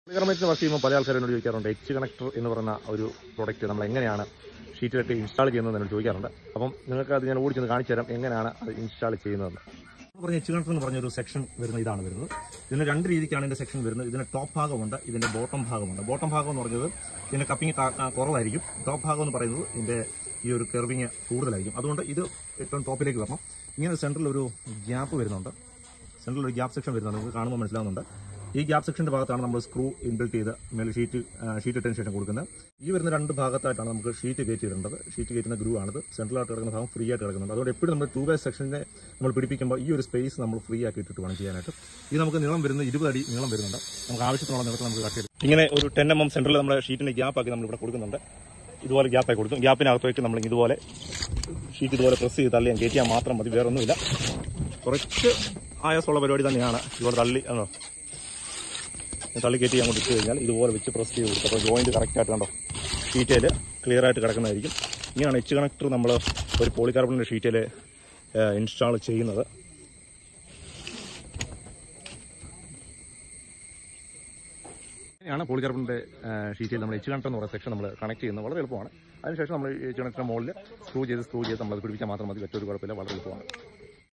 പോളികാർബണേറ്റിന് work ചെയ്യുമ്പോൾ പല ആൾക്കാരും എന്നോട് ചോദിക്കാറുണ്ട് എച്ച് കണക്ടർ എന്ന് പറയുന്ന ഒരു പ്രൊഡക്റ്റ് നമ്മൾ എങ്ങനെയാണ് ഷീറ്റിലൊക്കെ ഇൻസ്റ്റാൾ ചെയ്യുന്നത് എന്നോട് ചോദിക്കാറുണ്ട് അപ്പം നിങ്ങൾക്ക് അത് ഞാൻ ഓടിച്ചൊന്ന് കാണിച്ചു തരാം എങ്ങനെയാണ് അത് ഇൻസ്റ്റാൾ ചെയ്യുന്നതെന്ന് പറഞ്ഞ എച്ച് കണക്ടർ എന്ന് പറഞ്ഞ ഒരു സെക്ഷൻ വരുന്ന ഇതാണ് വരുന്നത് ഇതിന് രണ്ട് രീതിക്കാണ് ഇതിന്റെ സെക്ഷൻ വരുന്നത് ഇതിന് ടോപ്പ് ഭാഗമുണ്ട് ഇതിന്റെ ബോട്ടം ഭാഗമുണ്ട് ബോട്ടം ഭാഗം എന്ന് പറഞ്ഞത് ഇതിന്റെ കപ്പിംഗ് കുറവായിരിക്കും ടോപ്പ് ഭാഗം എന്ന് പറയുന്നത് ഇതിന്റെ ഈ ഒരു കെർവിങ് കൂടുതലായിരിക്കും അതുകൊണ്ട് ഇത് ഏറ്റവും ടോപ്പിലേക്ക് വരണം ഇങ്ങനെ സെൻട്രൽ ഒരു ഗ്യാപ്പ് വരുന്നുണ്ട് സെൻട്രൽ ഒരു ഗ്യാപ്പ് സെക്ഷൻ വരുന്നുണ്ട് നിങ്ങൾക്ക് കാണുമ്പോൾ മനസ്സിലാവുന്നുണ്ട് ഈ ഗ്യാപ്പ് സെക്ഷന്റെ ഭാഗത്താണ് നമ്മൾ സ്ക്രൂ ഇൻബിൽറ്റ് ചെയ്ത് മേലെ ഷീറ്റ് ഷീറ്റ് ഇട്ടതിന് ശേഷം കൊടുക്കുന്നത് ഈ വരുന്ന രണ്ട് ഭാഗത്തായിട്ടാണ് നമുക്ക് ഷീറ്റ് കയറ്റി ഇടേണ്ടത് ഷീറ്റ് കയറ്റുന്ന ഗ്രൂ ആണിത് സെൻട്രലായിട്ട് കിടക്കുന്ന ഭാഗം ഫ്രീ ആയിട്ട് കിടക്കുന്നുണ്ട് അതുകൊണ്ട് എപ്പോഴും നമ്മൾ ടൂ വേ സെക്ഷനെ നമ്മൾ പിടിപ്പിക്കുമ്പോൾ ഈ ഒരു സ്പേസ് നമ്മൾ ഫ്രീ ആക്കി ഇട്ടിട്ട് വേണം ചെയ്യാനായിട്ട് ഇത് നമുക്ക് നീളം വരുന്നത് ഇരുപത് അടി നീളം വരുന്നുണ്ട് നമുക്ക് ആവശ്യത്തിനുള്ള നീളത്തിൽ നമുക്ക് കട്ട് ചെയ്ത് ഇങ്ങനെ ഒരു ടെൻ എം എം സെൻറ്ററിൽ നമ്മുടെ ഷീറ്റിന്റെ ഗ്യാപ്പ് ആക്കി നമ്മൾ ഇവിടെ കൊടുക്കുന്നുണ്ട് ഇതുപോലെ ഗ്യാപ്പായി കൊടുക്കും ഗ്യാപ്പിനകത്തേക്ക് നമ്മൾ ഇതുപോലെ ഷീറ്റ് ഇതുപോലെ പ്രസ് ചെയ്ത് തള്ളിയാൽ കയറ്റിയാൽ മാത്രം മതി വേറെ ഒന്നുമില്ല കുറച്ച് ആയാസമുള്ള പരിപാടി തന്നെയാണ് ഇതുപോലെ തള്ളി ആണോ തള്ളി കയറ്റി അങ്ങോട്ട് ഇട്ട് കഴിഞ്ഞാൽ ഇതുപോലെ വെച്ച് പ്രസ് ചെയ്ത് കൊടുക്കും അപ്പോൾ ജോയിന്റ് കറക്റ്റ് ആയിട്ട് കണ്ടോ ഷീറ്റയിൽ ക്ലിയർ ആയിട്ട് കിടക്കുന്നതായിരിക്കും ഇങ്ങനെയാണ് എച്ച് കണക്ടർ നമ്മൾ ഒരു പോളികാർബണിൻ്റെ ഷീറ്റിൽ ഇൻസ്റ്റാൾ ചെയ്യുന്നത് ഇങ്ങനെയാണ് പോളികാർബണിൻ്റെ ഷീറ്റിൽ നമ്മൾ എച്ച് കണക്ടർ എന്ന് പറയുന്ന സെക്ഷൻ നമ്മൾ കണക്ട് ചെയ്യുന്നത് വളരെ എളുപ്പമാണ് അതിനുശേഷം നമ്മൾ എച്ച് കണക്ടറിൻ്റെ മുകളിൽ സ്ക്രൂ ചെയ്ത് സ്ക്രൂ ചെയ്ത് നമ്മൾ പിടിപ്പിച്ചാൽ മാത്രം മതി മറ്റൊരു കുഴപ്പമില്ല വളരെ എളുപ്പമാണ്